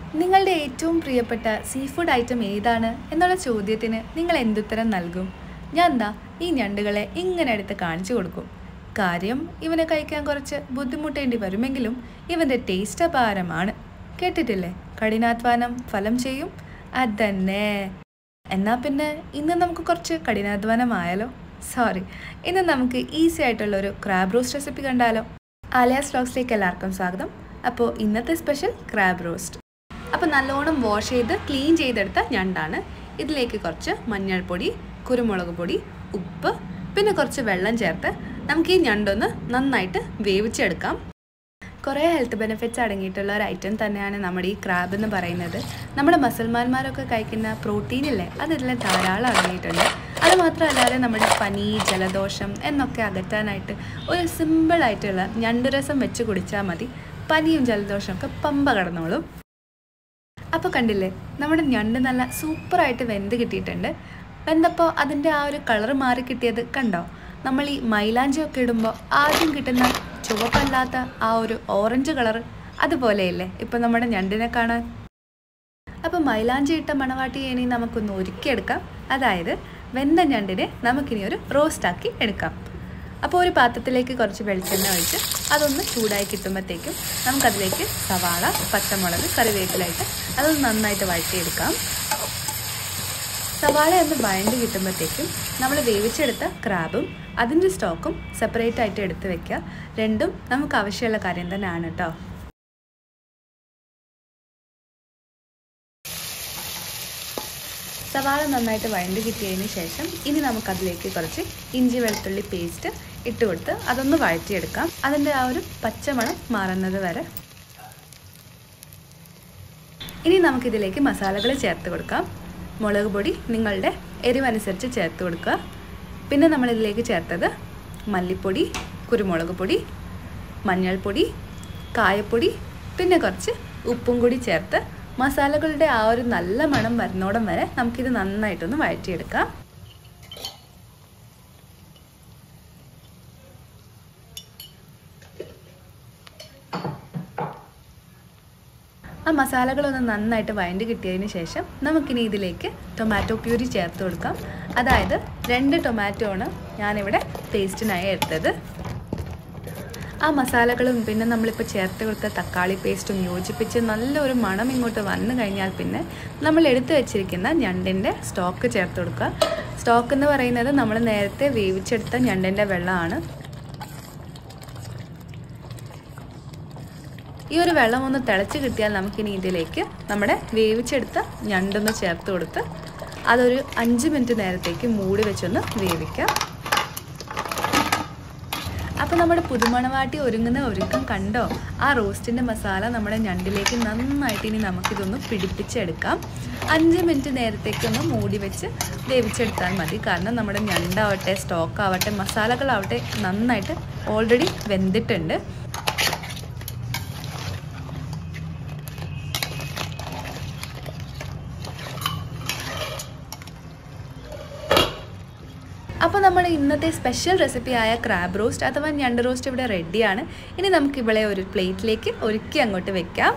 നിങ്ങളുടെ ഏറ്റവും പ്രിയപ്പെട്ട സീ ഫുഡ് ഐറ്റം ഏതാണ് എന്നുള്ള ചോദ്യത്തിന് നിങ്ങൾ എന്തുത്തരം നൽകും ഞാൻ എന്താ ഈ ഞണ്ടുകളെ ഇങ്ങനെ എടുത്ത് കാണിച്ചു കൊടുക്കും കാര്യം ഇവനെ കഴിക്കാൻ കുറച്ച് ബുദ്ധിമുട്ടേണ്ടി വരുമെങ്കിലും ഇവൻ്റെ ടേസ്റ്റ് അപാരമാണ് കേട്ടിട്ടില്ലേ കഠിനാധ്വാനം ഫലം ചെയ്യും അതന്നെ എന്നാൽ പിന്നെ ഇന്ന് നമുക്ക് കുറച്ച് കഠിനാധ്വാനമായാലോ സോറി ഇന്ന് നമുക്ക് ഈസി ആയിട്ടുള്ള ഒരു ക്രാബ് റോസ്റ്റ് റെസിപ്പി കണ്ടാലോ ആലിയാസ് വ്ലോഗ്സിലേക്ക് എല്ലാവർക്കും സ്വാഗതം അപ്പോൾ ഇന്നത്തെ സ്പെഷ്യൽ ക്രാബ് റോസ്റ്റ് അപ്പോൾ നല്ലോണം വാഷ് ചെയ്ത് ക്ലീൻ ചെയ്തെടുത്ത ഞണ്ടാണ് ഇതിലേക്ക് കുറച്ച് മഞ്ഞൾപ്പൊടി കുരുമുളക് പൊടി ഉപ്പ് പിന്നെ കുറച്ച് വെള്ളം ചേർത്ത് നമുക്ക് ഈ ഞണ്ടൊന്ന് നന്നായിട്ട് വേവിച്ചെടുക്കാം കുറേ ഹെൽത്ത് ബെനിഫിറ്റ്സ് അടങ്ങിയിട്ടുള്ള ഒരു ഐറ്റം തന്നെയാണ് നമ്മുടെ ഈ ക്രാബ് എന്ന് പറയുന്നത് നമ്മുടെ മസൽമാന്മാരൊക്കെ കഴിക്കുന്ന പ്രോട്ടീൻ ഇല്ലേ അത് ഇതിൽ ധാരാളം അടങ്ങിയിട്ടുണ്ട് അത് മാത്രമല്ലാതെ നമ്മുടെ പനി ജലദോഷം എന്നൊക്കെ അകറ്റാനായിട്ട് ഒരു സിമ്പിളായിട്ടുള്ള ഞണ്ടുരസം വെച്ച് കുടിച്ചാൽ മതി പനിയും ജലദോഷമൊക്കെ പമ്പ കടന്നോളും അപ്പോൾ കണ്ടില്ലേ നമ്മുടെ ഞണ്ട് നല്ല സൂപ്പറായിട്ട് വെന്ത് കിട്ടിയിട്ടുണ്ട് വെന്തപ്പോൾ അതിൻ്റെ ആ ഒരു കളർ മാറി കിട്ടിയത് കണ്ടോ നമ്മൾ ഈ മൈലാഞ്ചിയൊക്കെ ഇടുമ്പോൾ ആദ്യം കിട്ടുന്ന ചുവപ്പല്ലാത്ത ആ ഒരു ഓറഞ്ച് കളർ അതുപോലെയല്ലേ ഇപ്പം നമ്മുടെ ഞണ്ടിനെ കാണാൻ അപ്പോൾ മൈലാഞ്ചി ഇട്ട മണവാട്ടി ഇനി നമുക്കൊന്ന് ഒരുക്കിയെടുക്കാം അതായത് വെന്ത ഞണ്ടിനെ നമുക്കിനി ഒരു റോസ്റ്റാക്കി എടുക്കാം അപ്പോൾ ഒരു പാത്രത്തിലേക്ക് കുറച്ച് വെളിച്ചെണ്ണ ഒഴിച്ച് അതൊന്ന് ചൂടായി കിട്ടുമ്പോഴത്തേക്കും നമുക്കതിലേക്ക് സവാള പച്ചമുളക് കറിവേപ്പിലായിട്ട് അതൊന്ന് നന്നായിട്ട് വഴറ്റിയെടുക്കാം സവാള ഒന്ന് വഴണ്ട് കിട്ടുമ്പോഴത്തേക്കും നമ്മൾ വേവിച്ചെടുത്ത ക്രാബും അതിൻ്റെ സ്റ്റോക്കും സെപ്പറേറ്റ് ആയിട്ട് എടുത്ത് വെക്കുക രണ്ടും നമുക്ക് ആവശ്യമുള്ള കാര്യം തന്നെയാണ് കേട്ടോ സവാള നന്നായിട്ട് വഴണ്ട് കിട്ടിയതിന് ശേഷം ഇനി നമുക്കതിലേക്ക് കുറച്ച് ഇഞ്ചി വെളുത്തുള്ളി പേസ്റ്റ് ഇട്ട് കൊടുത്ത് അതൊന്ന് വഴറ്റിയെടുക്കാം അതിൻ്റെ ആ ഒരു പച്ചമണം മാറുന്നത് വരെ ഇനി നമുക്കിതിലേക്ക് മസാലകൾ ചേർത്ത് കൊടുക്കാം മുളക് പൊടി നിങ്ങളുടെ എരിവനുസരിച്ച് ചേർത്ത് കൊടുക്കുക പിന്നെ നമ്മളിതിലേക്ക് ചേർത്തത് മല്ലിപ്പൊടി കുരുമുളക് പൊടി മഞ്ഞൾപ്പൊടി കായപ്പൊടി പിന്നെ കുറച്ച് ഉപ്പും കൂടി ചേർത്ത് മസാലകളുടെ ആ ഒരു നല്ല മണം വരുന്നോടം വരെ നമുക്കിത് നന്നായിട്ടൊന്ന് വഴറ്റിയെടുക്കാം ആ മസാലകളൊന്ന് നന്നായിട്ട് വഴണ്ട് കിട്ടിയതിന് ശേഷം നമുക്കിനി ഇതിലേക്ക് ടൊമാറ്റോ പ്യൂരി ചേർത്ത് കൊടുക്കാം അതായത് രണ്ട് ടൊമാറ്റോ ആണ് ഞാനിവിടെ പേസ്റ്റിനായി എടുത്തത് ആ മസാലകളും പിന്നെ നമ്മളിപ്പോൾ ചേർത്ത് കൊടുത്ത തക്കാളി പേസ്റ്റും യോജിപ്പിച്ച് നല്ലൊരു മണം ഇങ്ങോട്ട് വന്നു കഴിഞ്ഞാൽ പിന്നെ നമ്മൾ എടുത്തു വെച്ചിരിക്കുന്ന ഞണ്ടിൻ്റെ സ്റ്റോക്ക് ചേർത്ത് കൊടുക്കുക സ്റ്റോക്ക് എന്ന് പറയുന്നത് നമ്മൾ നേരത്തെ വേവിച്ചെടുത്ത ഞണ്ടിൻ്റെ വെള്ളമാണ് ഈ ഒരു വെള്ളം ഒന്ന് തിളച്ച് കിട്ടിയാൽ നമുക്കിനി ഇതിലേക്ക് നമ്മുടെ വേവിച്ചെടുത്ത ഞണ്ടൊന്ന് ചേർത്ത് കൊടുത്ത് അതൊരു അഞ്ച് മിനിറ്റ് നേരത്തേക്ക് മൂടി വെച്ചൊന്ന് വേവിക്കാം അപ്പോൾ നമ്മുടെ പുതുമണവാട്ടി ഒരുങ്ങുന്ന ഒരുക്കം കണ്ടോ ആ റോസ്റ്റിൻ്റെ മസാല നമ്മുടെ ഞണ്ടിലേക്ക് നന്നായിട്ട് ഇനി നമുക്കിതൊന്ന് പിടിപ്പിച്ചെടുക്കാം അഞ്ച് മിനിറ്റ് നേരത്തേക്കൊന്ന് മൂടി വെച്ച് വേവിച്ചെടുത്താൽ മതി കാരണം നമ്മുടെ ഞണ്ടാവട്ടെ സ്റ്റോക്ക് ആവട്ടെ മസാലകളാവട്ടെ നന്നായിട്ട് ഓൾറെഡി വെന്തിട്ടുണ്ട് അപ്പോൾ നമ്മൾ ഇന്നത്തെ സ്പെഷ്യൽ റെസിപ്പിയായ ക്രാബ് റോസ്റ്റ് അഥവാ ഞണ്ട് റോസ്റ്റ് ഇവിടെ റെഡിയാണ് ഇനി നമുക്ക് ഇവളെ ഒരു പ്ലേറ്റിലേക്ക് ഒരുക്കി അങ്ങോട്ട് വെക്കാം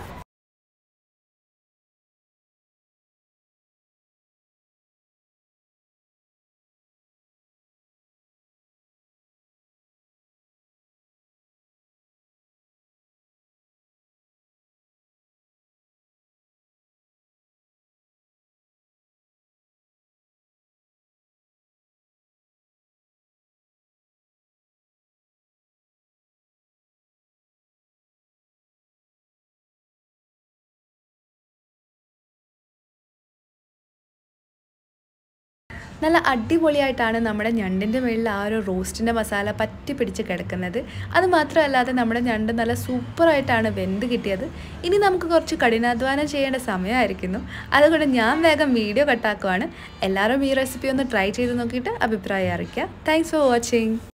നല്ല അടിപൊളിയായിട്ടാണ് നമ്മുടെ ഞണ്ടിൻ്റെ മുകളിൽ ആ ഒരു റോസ്റ്റിൻ്റെ മസാല പറ്റി പിടിച്ച് കിടക്കുന്നത് അത് മാത്രമല്ലാതെ നമ്മുടെ ഞണ്ട് നല്ല സൂപ്പറായിട്ടാണ് വെന്ത് കിട്ടിയത് ഇനി നമുക്ക് കുറച്ച് കഠിനാധ്വാനം ചെയ്യേണ്ട സമയമായിരിക്കുന്നു അതുകൊണ്ട് ഞാൻ വേഗം വീഡിയോ കട്ടാക്കുവാണ് എല്ലാവരും ഈ റെസിപ്പി ഒന്ന് ട്രൈ ചെയ്ത് നോക്കിയിട്ട് അഭിപ്രായം അറിയിക്കുക താങ്ക്സ് ഫോർ വാച്ചിങ്